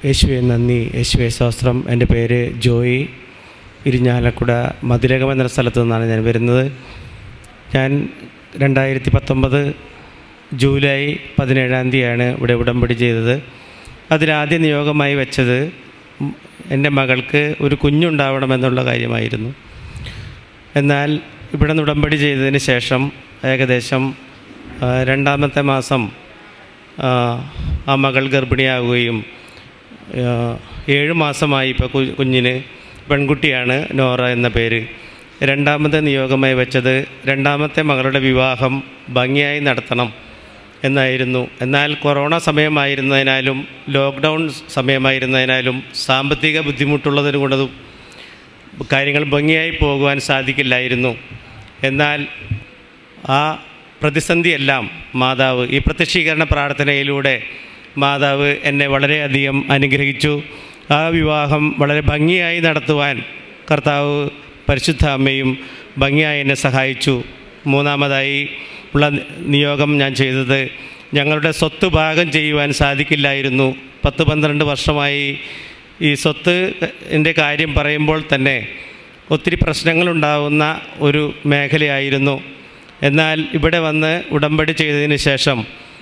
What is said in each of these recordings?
യേശുവെ നന്ദി യേശുവെ സ്വസ്ത്രം എൻ്റെ പേര് ജോയി ഇരിഞ്ഞാലക്കുട മധുരകം എന്ന സ്ഥലത്തു നിന്നാണ് ഞാൻ വരുന്നത് ഞാൻ രണ്ടായിരത്തി പത്തൊമ്പത് ജൂലൈ പതിനേഴാം തീയതിയാണ് ഇവിടെ ഉടമ്പടി ചെയ്തത് അതിലാദ്യ നിയോഗമായി വെച്ചത് ഉം, എൻ്റെ മകൾക്ക് ഒരു കുഞ്ഞുണ്ടാവണമെന്നുള്ള കാര്യമായിരുന്നു എന്നാൽ ഇവിടെ നിന്ന് ഉടമ്പടി ചെയ്തതിന് ശേഷം ഏകദേശം ആ, രണ്ടാമത്തെ മാസം ആ, ആ മകൾ ഗർഭിണിയാവുകയും ആ, ഏഴ് മാസമായി ഇപ്പോൾ കു കുഞ്ഞിന് പെൺകുട്ടിയാണ് നോറ എന്ന പേര് രണ്ടാമത്തെ നിയോഗമായി വെച്ചത് രണ്ടാമത്തെ മകളുടെ വിവാഹം ഭംഗിയായി നടത്തണം എന്നായിരുന്നു എന്നാൽ കൊറോണ സമയമായിരുന്നതിനാലും ലോക്ക്ഡൗൺ സമയമായിരുന്നതിനാലും സാമ്പത്തിക ബുദ്ധിമുട്ടുള്ളതിന് കൊണ്ടതും കാര്യങ്ങൾ ഭംഗിയായി പോകുവാൻ സാധിക്കില്ലായിരുന്നു എന്നാൽ ആ പ്രതിസന്ധിയെല്ലാം മാതാവ് ഈ പ്രത്യക്ഷീകരണ പ്രാർത്ഥനയിലൂടെ മാതാവ് എന്നെ വളരെയധികം അനുഗ്രഹിച്ചു ആ വിവാഹം വളരെ ഭംഗിയായി നടത്തുവാൻ കർത്താവ് പരിശുദ്ധ അമ്മയും ഭംഗിയായി എന്നെ സഹായിച്ചു മൂന്നാമതായി ഉള്ള നിയോഗം ഞാൻ ചെയ്തത് ഞങ്ങളുടെ സ്വത്ത് ഭാഗം ചെയ്യുവാൻ സാധിക്കില്ലായിരുന്നു പത്ത് പന്ത്രണ്ട് വർഷമായി ഈ സ്വത്ത് എൻ്റെ കാര്യം പറയുമ്പോൾ തന്നെ ഒത്തിരി പ്രശ്നങ്ങളുണ്ടാവുന്ന ഒരു മേഖലയായിരുന്നു എന്നാൽ ഇവിടെ വന്ന് ഉടമ്പടി ചെയ്തതിന് ശേഷം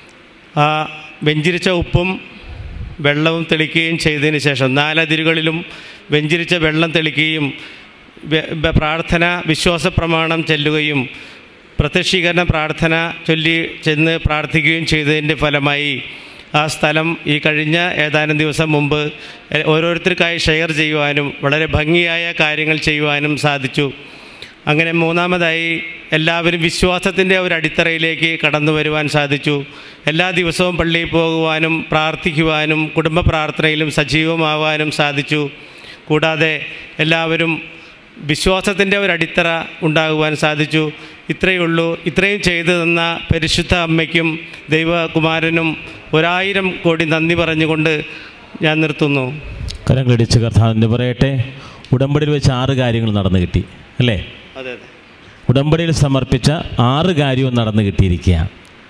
ആ വെഞ്ചിരിച്ച ഉപ്പും വെള്ളവും തെളിക്കുകയും ചെയ്തതിന് ശേഷം നാലതിരുകളിലും വെഞ്ചിരിച്ച വെള്ളം തെളിക്കുകയും വെ- വെ- പ്രാർത്ഥന വിശ്വാസ പ്രമാണം ചെല്ലുകയും പ്രത്യക്ഷീകരണ പ്രാർത്ഥന ചൊല്ലി ചെന്ന് പ്രാർത്ഥിക്കുകയും ചെയ്തതിൻ്റെ ഫലമായി ആ സ്ഥലം ഈ കഴിഞ്ഞ ഏതാനും ദിവസം മുമ്പ് എ- ഓരോരുത്തർക്കായി ഷെയർ ചെയ്യുവാനും വളരെ ഭംഗിയായ കാര്യങ്ങൾ ചെയ്യുവാനും സാധിച്ചു അങ്ങനെ മൂന്നാമതായി എല്ലാവരും വിശ്വാസത്തിൻ്റെ ഒരു അടിത്തറയിലേക്ക് കടന്നു വരുവാൻ സാധിച്ചു എല്ലാ ദിവസവും പള്ളിയിൽ പോകുവാനും പ്രാർത്ഥിക്കുവാനും കുടുംബ പ്രാർത്ഥനയിലും സജീവമാവാനും സാധിച്ചു കൂടാതെ എല്ലാവരും വിശ്വാസത്തിൻ്റെ ഒരു അടിത്തറ ഉണ്ടാകുവാൻ സാധിച്ചു ഇത്രയേ ഉള്ളൂ ഇത്രയും ചെയ്തു തന്ന പരിശുദ്ധ അമ്മയ്ക്കും ദൈവകുമാരനും ഒരായിരം കോടി നന്ദി പറഞ്ഞുകൊണ്ട് ഞാൻ നിർത്തുന്നു കരങ്ങളിടിച്ച് കർത്താവിൻ്റെ പറയട്ടെ ഉടമ്പടിയിൽ വെച്ച് ആറ് കാര്യങ്ങൾ നടന്നു കിട്ടി അല്ലേ അതെ അതെ ഉടമ്പടിയിൽ സമർപ്പിച്ച ആറ് കാര്യവും നടന്നു കിട്ടിയിരിക്കുകയാണ്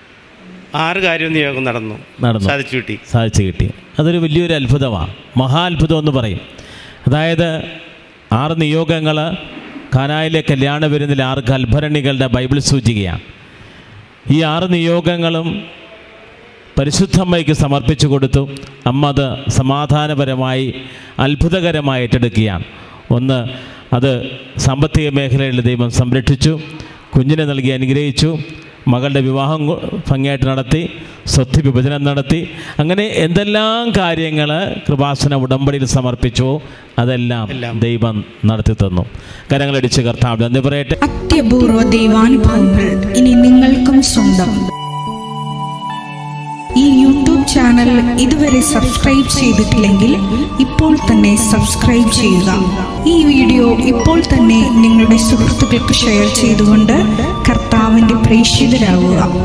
ആറ് കാര്യം നിയോഗം നടന്നു നടന്നു സാധിച്ചു കിട്ടി സാധിച്ചു കിട്ടി അതൊരു വലിയൊരു അത്ഭുതമാണ് മഹാ അത്ഭുതം എന്ന് പറയും അതായത് ആറ് നിയോഗങ്ങൾ കാനായിലെ കല്യാണ വിരുന്നിൽ ആറ് കൽഭരണികളുടെ ബൈബിൾ സൂചികയാണ് ഈ ആറ് നിയോഗങ്ങളും പരിശുദ്ധമ്മയ്ക്ക് സമർപ്പിച്ചു കൊടുത്തു അമ്മ അത് സമാധാനപരമായി അത്ഭുതകരമായി ഏറ്റെടുക്കുകയാണ് ഒന്ന് അത് സാമ്പത്തിക മേഖലയിൽ ദൈവം സംരക്ഷിച്ചു കുഞ്ഞിനെ നൽകി അനുഗ്രഹിച്ചു മകളുടെ വിവാഹം കൊ- ഭംഗിയായിട്ട് നടത്തി സ്വത്ത് വിഭജനം നടത്തി അങ്ങനെ എന്തെല്ലാം കാര്യങ്ങൾ കൃപാസന ഉടമ്പടിയിൽ സമർപ്പിച്ചോ അതെല്ലാം എല്ലാം. ദൈവം നടത്തി തന്നു കരങ്ങളടിച്ച് കർത്താവ് നന്ദി പറയട്ടെ അത്യപൂർവ ദൈവാനുഭവങ്ങൾ ഇനി നിങ്ങൾക്കും സ്വന്തം ഈ യൂട്യൂബ് ചാനൽ ഇതുവരെ സബ്സ്ക്രൈബ് ചെയ്തിട്ടില്ലെങ്കിൽ ഇപ്പോൾ തന്നെ സബ്സ്ക്രൈബ് ചെയ്യുക ഈ വീഡിയോ ഇപ്പോൾ തന്നെ നിങ്ങളുടെ സുഹൃത്തുക്കൾക്ക് ഷെയർ ചെയ്തുകൊണ്ട് കർത്താവിന്റെ പ്രേക്ഷിതരാകുക